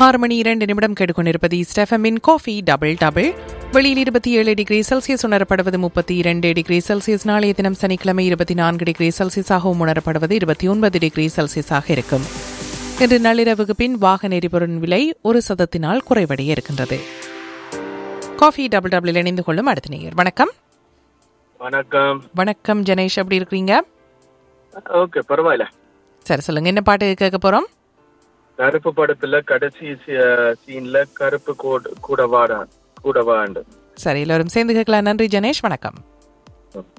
ஆறு மணி இரண்டு நிமிடம் கேட்டுக்கொண்டிருப்பது ஸ்டெஃபமின் காஃபி டபுள் டபுள் வெளியில் இருபத்தி ஏழு டிகிரி செல்சியஸ் உணரப்படுவது முப்பத்தி இரண்டு டிகிரி செல்சியஸ் நாளைய தினம் சனிக்கிழமை இருபத்தி நான்கு டிகிரி செல்சியஸாகவும் உணரப்படுவது இருபத்தி ஒன்பது டிகிரி செல்சியஸாக இருக்கும் இன்று நள்ளிரவுக்கு பின் வாகன எரிபொருள் விலை ஒரு சதத்தினால் குறைவடைய இருக்கின்றது காஃபி டபுள் டபுள் இணைந்து கொள்ளும் அடுத்த நேயர் வணக்கம் வணக்கம் வணக்கம் ஜனேஷ் எப்படி இருக்கிறீங்க ஓகே பரவாயில்ல சரி சொல்லுங்க என்ன பாட்டு கேட்க போறோம் கருப்பு படத்துல கடைசி சீன்ல கருப்பு கோட் கூட வாடா கூட வாண்டு சரி எல்லோரும் சேர்ந்து கேட்கலாம் நன்றி ஜனேஷ் வணக்கம்